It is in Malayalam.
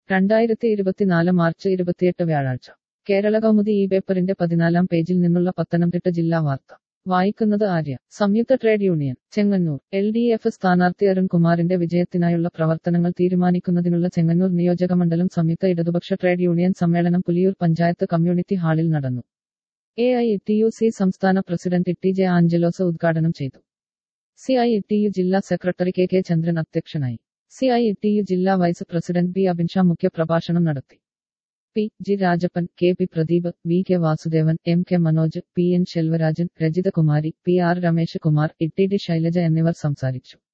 രണ്ടായിരത്തി ഇരുപത്തിനാല് മാർച്ച് ഇരുപത്തിയെട്ട് വ്യാഴാഴ്ച കേരള കൗമുദി ഈ പേപ്പറിന്റെ പതിനാലാം പേജിൽ നിന്നുള്ള പത്തനംതിട്ട ജില്ലാ വാർത്ത വായിക്കുന്നത് ആര്യ സംയുക്ത trade union Chengannur L D F സ്ഥാനാർത്ഥി അരുൺകുമാറിന്റെ വിജയത്തിനായുള്ള പ്രവർത്തനങ്ങൾ തീരുമാനിക്കുന്നതിനുള്ള ചെങ്ങന്നൂർ നിയോജകമണ്ഡലം സംയുക്ത ഇടതുപക്ഷ ട്രേഡ് യൂണിയൻ സമ്മേളനം പുലിയൂർ പഞ്ചായത്ത് കമ്മ്യൂണിറ്റി ഹാളിൽ നടന്നു A I T U C സംസ്ഥാന പ്രസിഡന്റ് ടി ജെ ആഞ്ചലോസ് ഉദ്ഘാടനം ചെയ്തു സി ഐ ടി യു ജില്ലാ സെക്രട്ടറി കെ കെ ചന്ദ്രൻ അധ്യക്ഷനായി സി ഐ ടി യു ജില്ലാ വൈസ് പ്രസിഡന്റ് ബി അബിൻഷാ മുഖ്യപ്രഭാഷണം നടത്തി P G Rajappan K P Pradeep V K Vasudevan M K Manoj P N Selvarajan Rajithakumari P R Ramesh Kumar E T D Shailaja എന്നിവർ സംസാരിച്ചു